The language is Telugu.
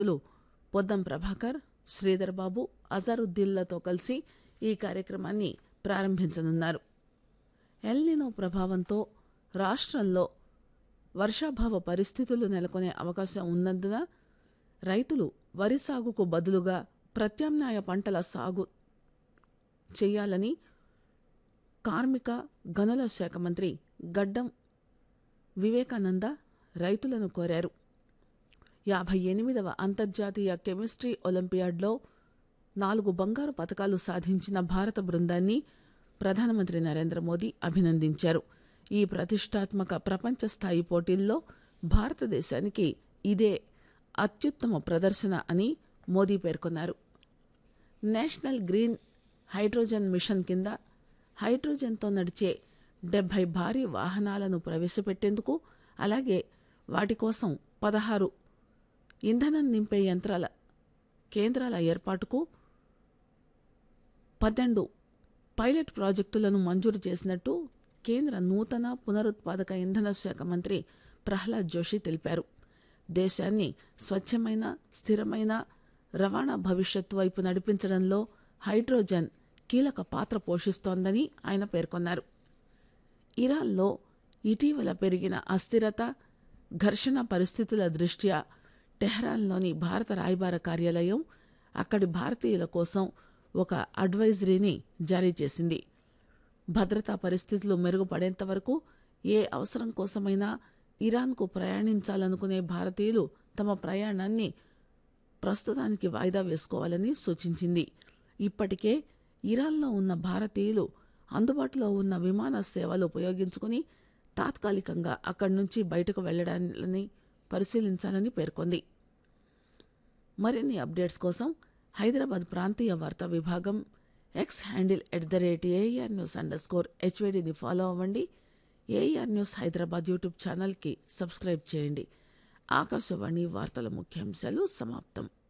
లు పొద్దం ప్రభాకర్ శ్రీధర్ బాబు అజారుద్దీన్లతో కలిసి ఈ కార్యక్రమాన్ని ప్రారంభించనున్నారు ఎల్నినో ప్రభావంతో రాష్ట్రంలో వర్షాభావ పరిస్థితులు నెలకొనే అవకాశం ఉన్నందున రైతులు వరి సాగుకు బదులుగా ప్రత్యామ్నాయ పంటల సాగు చేయాలని కార్మిక గనుల శాఖ మంత్రి గడ్డం వివేకానంద రైతులను కోరారు యాభై ఎనిమిదవ అంతర్జాతీయ కెమిస్ట్రీ ఒలింపియాడ్లో నాలుగు బంగారు పతకాలు సాధించిన భారత బృందాన్ని ప్రధానమంత్రి నరేంద్ర మోదీ అభినందించారు ఈ ప్రతిష్టాత్మక ప్రపంచ స్థాయి పోటీల్లో భారతదేశానికి ఇదే అత్యుత్తమ ప్రదర్శన అని మోదీ పేర్కొన్నారు నేషనల్ గ్రీన్ హైడ్రోజన్ మిషన్ కింద హైడ్రోజన్తో నడిచే డెబ్బై భారీ వాహనాలను ప్రవేశపెట్టేందుకు అలాగే వాటి కోసం పదహారు ఇంధనం నింపే యంత్రాల కేంద్రాల ఏర్పాటుకు పన్నెండు పైలట్ ప్రాజెక్టులను మంజూరు చేసినట్టు కేంద్ర నూతన పునరుత్పాదక ఇంధన శాఖ మంత్రి ప్రహ్లాద్ జోషి తెలిపారు దేశాన్ని స్వచ్ఛమైన స్థిరమైన రవాణా భవిష్యత్తు వైపు నడిపించడంలో హైడ్రోజన్ కీలక పాత్ర పోషిస్తోందని ఆయన పేర్కొన్నారు ఇరాన్లో ఇటీవల పెరిగిన అస్థిరత ఘర్షణ పరిస్థితుల దృష్ట్యా టెహ్రాన్లోని భారత రాయబార కార్యాలయం అక్కడి భారతీయుల కోసం ఒక అడ్వైజరీని జారీ చేసింది భద్రతా పరిస్థితులు మెరుగుపడేంత వరకు ఏ అవసరం కోసమైనా ఇరాన్కు ప్రయాణించాలనుకునే భారతీయులు తమ ప్రయాణాన్ని ప్రస్తుతానికి వాయిదా వేసుకోవాలని సూచించింది ఇప్పటికే ఇరాన్లో ఉన్న భారతీయులు అందుబాటులో ఉన్న విమాన సేవలు ఉపయోగించుకుని తాత్కాలికంగా అక్కడి నుంచి బయటకు వెళ్లడాన్ని పరిశీలించాలని పేర్కొంది మరిన్ని అప్డేట్స్ కోసం హైదరాబాద్ ప్రాంతీయ వార్తా విభాగం X handle at the rate AR news underscore స్కోర్ హెచ్వేడిని ఫాలో అవ్వండి ఏఆర్ న్యూస్ హైదరాబాద్ యూట్యూబ్ ఛానల్కి సబ్స్క్రైబ్ చేయండి ఆకాశవాణి వార్తల ముఖ్యాంశాలు సమాప్తం